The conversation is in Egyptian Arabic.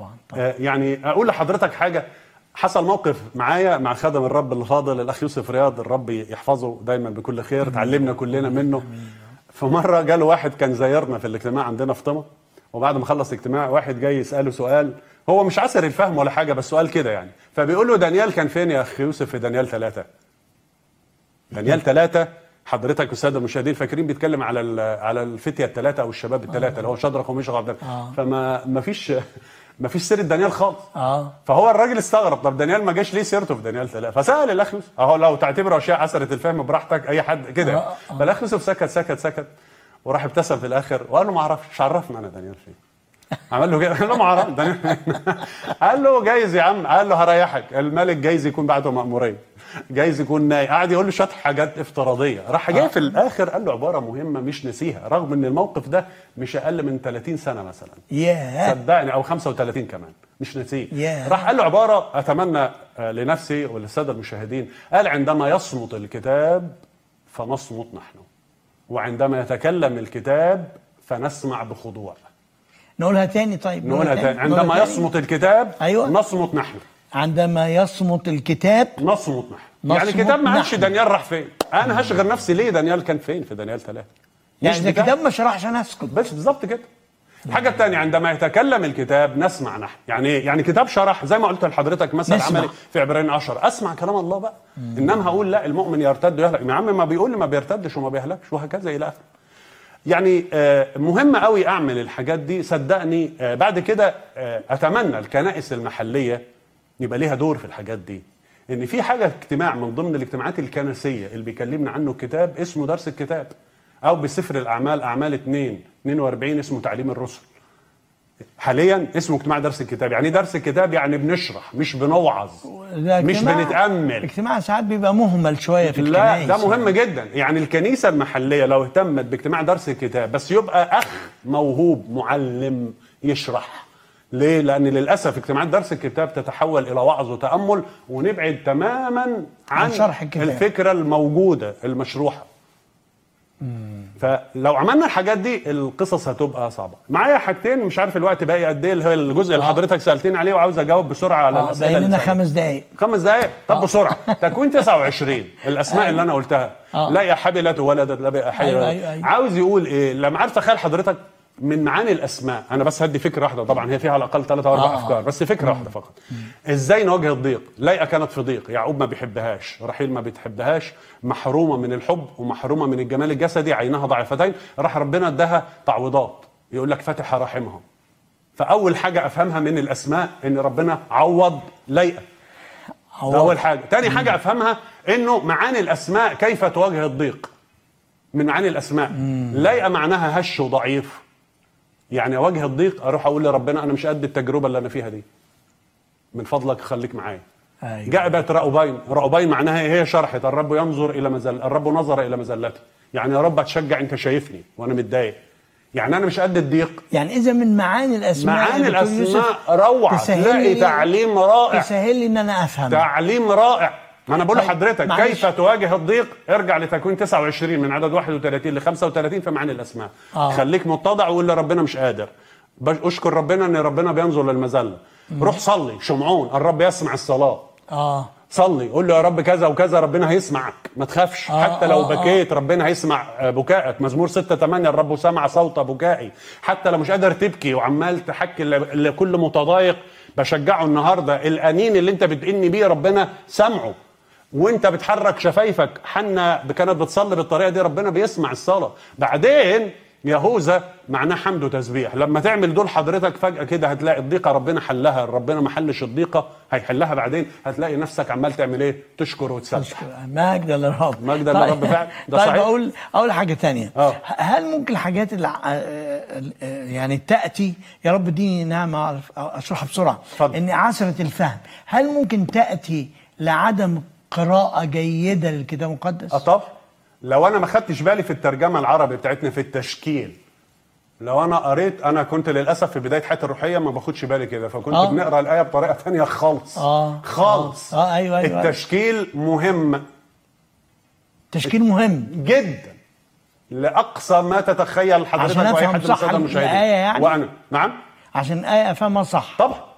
طبعا آه، يعني اقول لحضرتك حاجه حصل موقف معايا مع خادم الرب الفاضل الاخ يوسف رياض الرب يحفظه دايما بكل خير تعلمنا كلنا منه في مره جاله واحد كان زيرنا في الاجتماع عندنا في طمع وبعد ما خلص اجتماع واحد جاي يساله سؤال هو مش عسر الفهم ولا حاجه بس سؤال كده يعني فبيقول له دانيال كان فين يا اخ يوسف في دانيال ثلاثة دانيال ثلاثة حضرتك والساده المشاهدين فاكرين بيتكلم على ال- على الفتيه الثلاثه او الشباب الثلاثه اللي هو شدرخ وميشخ وعبد آه. فما ما فيش ما فيش سيره دانيال خالص اه فهو الراجل استغرب طب دانيال ما جاش ليه سيرته في دانيال ثلاثة فسال الاخ يوسف اهو لو تعتبره اشياء عسره الفهم براحتك اي حد كده آه، آه. فالاخ يوسف سكت سكت سكت وراح ابتسم في الاخر وقال له ما اعرفش مش عرفنا انا دانيال فين عمل له كده قال له ما اعرف دانيال قال له جايز يا عم قال له هريحك الملك جايز يكون بعته مأمورية جايز يكون ناي قعد يقول له شويه حاجات افتراضيه راح جاي في الاخر قال له عباره مهمه مش نسيها رغم ان الموقف ده مش اقل من 30 سنه مثلا ياه صدقني او 35 كمان مش نسيه ياه. راح قال له عباره اتمنى آه، لنفسي وللساده المشاهدين قال عندما يصمت الكتاب فنصمت نحن وعندما يتكلم الكتاب فنسمع بخضوع نقولها تاني طيب نقولها تاني عندما نقولها يصمت الكتاب أيوة. نصمت نحن عندما يصمت الكتاب نصمت نحن نصمت يعني الكتاب ما قالش نحن. دانيال راح فين انا هشغل نفسي ليه دانيال كان فين في دانيال ثلاثة يعني مش ده بتاع- الكتاب ما شرحش انا اسكت بس بالظبط كده الحاجة الثانية عندما يتكلم الكتاب نسمع نحن يعني ايه؟ يعني كتاب شرح زي ما قلت لحضرتك مثل نسمع. عملي في عبرين 10 اسمع كلام الله بقى انما هقول لا المؤمن يرتد ويهلك يا عم ما بيقول لي ما بيرتدش وما بيهلكش وهكذا الى اخره يعني آه، مهم قوي اعمل الحاجات دي صدقني آه، بعد كده آه، اتمنى الكنائس المحليه يبقى ليها دور في الحاجات دي ان في حاجه اجتماع من ضمن الاجتماعات الكنسيه اللي بيكلمنا عنه الكتاب اسمه درس الكتاب او بسفر الاعمال اعمال 2 42 اسمه تعليم الرسل حاليا اسمه اجتماع درس الكتاب يعني إيه درس الكتاب يعني بنشرح مش بنوعظ ده مش اجتماع- بنتامل اجتماع ساعات بيبقى مهمل شويه في لا الكنائس ده مهم جدا يعني الكنيسة المحلية لو اهتمت باجتماع درس الكتاب بس يبقى أخ موهوب معلم يشرح ليه؟ لأن للأسف اجتماعات درس الكتاب تتحول إلى وعظ وتأمل ونبعد تماما عن, عن شرح الكتاب. الفكرة الموجودة المشروحة فلو عملنا الحاجات دي القصص هتبقى صعبة معايا حاجتين مش عارف الوقت باقي قد ايه اللي هو الجزء اللي حضرتك سألتني عليه وعاوز أجاوب بسرعة على اه الأسئلة باين اللي لنا سألتها. خمس دقايق خمس دقايق طب بسرعه تكوين 29 الاسماء اللي انا قلتها آه. لا يا حبلت ولدت لا بقى حي أيوة، أيوة، أيوة. عاوز يقول ايه لما عارف تخيل حضرتك من معاني الاسماء انا بس هدي فكره واحده طبعا هي فيها على الاقل ثلاثة او اربع آه. افكار بس فكره واحده فقط ازاي نواجه الضيق ليئه كانت في ضيق يعقوب ما بيحبهاش رحيل ما بتحبهاش محرومه من الحب ومحرومه من الجمال الجسدي عينها ضعيفتين راح ربنا اداها تعويضات يقول لك فتح رحمها فاول حاجه افهمها من الاسماء ان ربنا عوض ليئه ده اول حاجه تاني حاجه افهمها انه معاني الاسماء كيف تواجه الضيق من معاني الاسماء لايقه معناها هش وضعيف يعني اواجه الضيق اروح اقول لربنا انا مش قد التجربه اللي انا فيها دي من فضلك خليك معايا أيوة. جاءت رأوبين رأوبين معناها إيه؟ هي شرحت الرب ينظر الى مزل الرب نظر الى مزلتي يعني يا رب اتشجع انت شايفني وانا متضايق يعني انا مش قد الضيق يعني اذا من معاني الاسماء معاني يا دكتور يوسف الاسماء روعه تسهل تلاقي لي- تعليم رائع تسهل لي ان انا افهم تعليم رائع ما انا بقول طيب، لحضرتك معلش. كيف تواجه الضيق ارجع لتكوين 29 من عدد 31 ل 35 في معاني الاسماء آه. خليك متضع وقول لربنا مش قادر بش- اشكر ربنا ان ربنا بينظر للمذله روح صلي شمعون الرب يسمع الصلاه اه صلي قول له يا رب كذا وكذا ربنا هيسمعك ما تخافش آه، حتى لو آه، آه. بكيت ربنا هيسمع آه، بكائك مزمور 6 8 الرب سمع صوت بكائي حتى لو مش قادر تبكي وعمال تحكي ل- لكل متضايق بشجعه النهارده الانين اللي انت بتئني بيه ربنا سمعه وانت بتحرك شفايفك حنا كانت بتصلي بالطريقه دي ربنا بيسمع الصلاه بعدين يهوذا معناه حمد وتسبيح لما تعمل دول حضرتك فجاه كده هتلاقي الضيقه ربنا حلها ربنا ما حلش الضيقه هيحلها بعدين هتلاقي نفسك عمال تعمل ايه تشكر وتسبح مجد للرب مجد للرب فعلا. ده طيب صحيح. اقول اقول حاجه تانية آه. هل ممكن الحاجات اللي ع- آه، آه، يعني تاتي يا رب اديني نعمه اعرف اشرحها بسرعه اتفضل. ان عثره الفهم هل ممكن تاتي لعدم قراءه جيده للكتاب المقدس اه طب لو انا ما خدتش بالي في الترجمه العربي بتاعتنا في التشكيل لو انا قريت انا كنت للاسف في بدايه حياتي الروحيه ما باخدش بالي كده فكنت آه. بنقرا الايه بطريقه ثانيه خالص آه. خالص آه. آه، أيوة، أيوة. التشكيل مهم تشكيل مهم جدا لاقصى ما تتخيل حضرتك عشان واي أفهم حد من صح الساده المشاهدين الآية يعني؟ وانا نعم عشان الايه افهمها صح طبعا